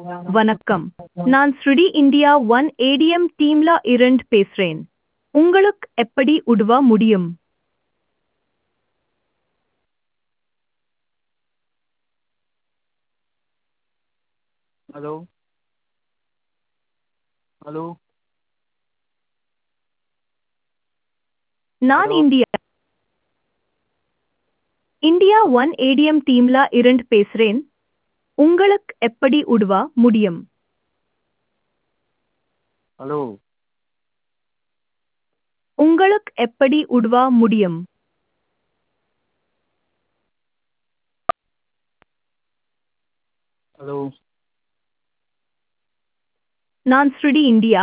வணக்கம் நான் ஸ்ருடி இந்தியா ஒன் ஏடிஎம் டீம்ல இருந்து பேசுறேன் உங்களுக்கு எப்படி உதவ முடியும் ஹலோ ஹலோ நான் Hello. India India one ATM டீம்ல இருந்து பேசுறேன் உங்களுக்கு எப்படி உதவ முடியும் ஹலோ உங்களுக்கு எப்படி உதவ முடியும் ஹலோ நான் ஸ்ருடி இந்தியா